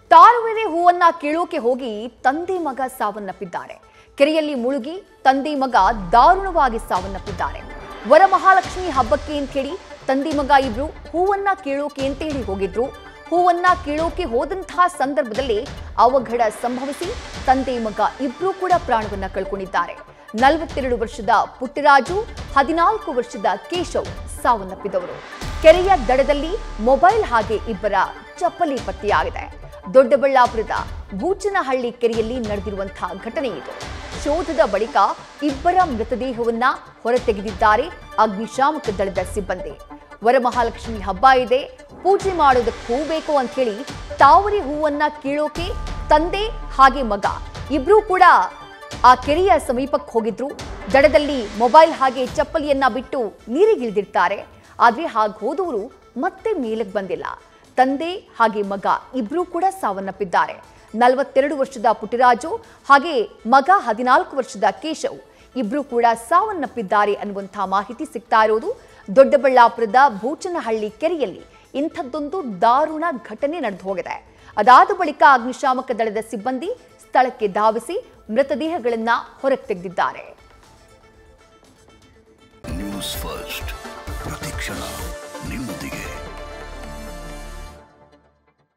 ತಾರುವೆರೆ ಹೂವನ್ನ ಕೀಳೋಕೆ ಹೋಗಿ ತಂದೆ ಮಗ ಸಾವನ್ನಪ್ಪಿದ್ದಾರೆ ಕೆರೆಯಲ್ಲಿ ಮುಳುಗಿ ತಂದೆ ಮಗ ದಾರುಣವಾಗಿ ಸಾವನ್ನಪ್ಪಿದ್ದಾರೆ ವರಮಹಾಲಕ್ಷ್ಮಿ ಹಬ್ಬಕ್ಕೆ ಅಂತ ಹೇಳಿ ತಂದೆ ಮಗ ಇಬ್ರು ಹೂವನ್ನ ಕೀಳೋಕೆ ಅಂತ ಹೇಳಿ ಹೋಗಿದ್ರು ಹೂವನ್ನ ಕೀಳೋಕೆ ಹೋದಂತಹ ಸಂದರ್ಭದಲ್ಲಿ ಅವಘಡ ಸಂಭವಿಸಿ ತಂದೆ ಮಗ ಇಬ್ರು ಕೂಡ ಪ್ರಾಣವನ್ನ ಕಳ್ಕೊಂಡಿದ್ದಾರೆ ನಲವತ್ತೆರಡು ವರ್ಷದ ಪುಟ್ಟರಾಜು ಹದಿನಾಲ್ಕು ವರ್ಷದ ಕೇಶವ್ ಸಾವನ್ನಪ್ಪಿದವರು ಕೆರೆಯ ದಡದಲ್ಲಿ ಮೊಬೈಲ್ ಹಾಗೆ ಇಬ್ಬರ ಚಪ್ಪಲಿ ಪತ್ತೆಯಾಗಿದೆ ದೊಡ್ಡಬಳ್ಳಾಪುರದ ಬೂಚನಹಳ್ಳಿ ಕೆರೆಯಲ್ಲಿ ನಡೆದಿರುವಂತಹ ಘಟನೆ ಇದು ಶೋಧದ ಬಳಿಕ ಇಬ್ಬರ ಮೃತದೇಹವನ್ನ ಹೊರತೆಗೆದಿದ್ದಾರೆ ಅಗ್ನಿಶಾಮಕ ದಳದ ಸಿಬ್ಬಂದಿ ವರಮಹಾಲಕ್ಷ್ಮಿ ಹಬ್ಬ ಇದೆ ಪೂಜೆ ಮಾಡೋದಕ್ಕೆ ಹೋಗ್ಬೇಕು ಅಂತ ಹೇಳಿ ತಾವರೆ ಹೂವನ್ನ ಕೀಳೋಕೆ ತಂದೆ ಹಾಗೆ ಮಗ ಇಬ್ರು ಕೂಡ ಆ ಕೆರೆಯ ಸಮೀಪಕ್ಕೆ ಹೋಗಿದ್ರು ದಡದಲ್ಲಿ ಮೊಬೈಲ್ ಹಾಗೆ ಚಪ್ಪಲಿಯನ್ನ ಬಿಟ್ಟು ನೀರಿಗಿಳಿದಿರ್ತಾರೆ ಆದ್ರೆ ಹಾಗೆ ಹೋದವರು ಮತ್ತೆ ಮೇಲಕ್ಕೆ ಬಂದಿಲ್ಲ ತಂದೆ ಹಾಗೆ ಮಗ ಇಬ್ರು ಕೂಡ ಸಾವನ್ನಪ್ಪಿದ್ದಾರೆ ನಲವತ್ತೆರಡು ವರ್ಷದ ಪುಟ್ಟರಾಜು ಹಾಗೆ ಮಗ ಹದಿನಾಲ್ಕು ವರ್ಷದ ಕೇಶವ್ ಇಬ್ರು ಕೂಡ ಸಾವನ್ನಪ್ಪಿದ್ದಾರೆ ಅನ್ನುವಂತಹ ಮಾಹಿತಿ ಸಿಗ್ತಾ ಇರೋದು ದೊಡ್ಡಬಳ್ಳಾಪುರದ ಭೂಚನಹಳ್ಳಿ ಕೆರೆಯಲ್ಲಿ ಇಂಥದ್ದೊಂದು ದಾರುಣ ಘಟನೆ ನಡೆದು ಹೋಗಿದೆ ಅದಾದ ಬಳಿಕ ಅಗ್ನಿಶಾಮಕ ದಳದ ಸಿಬ್ಬಂದಿ ಸ್ಥಳಕ್ಕೆ ಧಾವಿಸಿ ಮೃತದೇಹಗಳನ್ನ ಹೊರಗೆ ತೆಗೆದಿದ್ದಾರೆ ನ್ಯೂಸ್ ಫಸ್ಟ್ ಪ್ರತಿಕ್ಷಣ ನಿಮ್ಮೊಂದಿಗೆ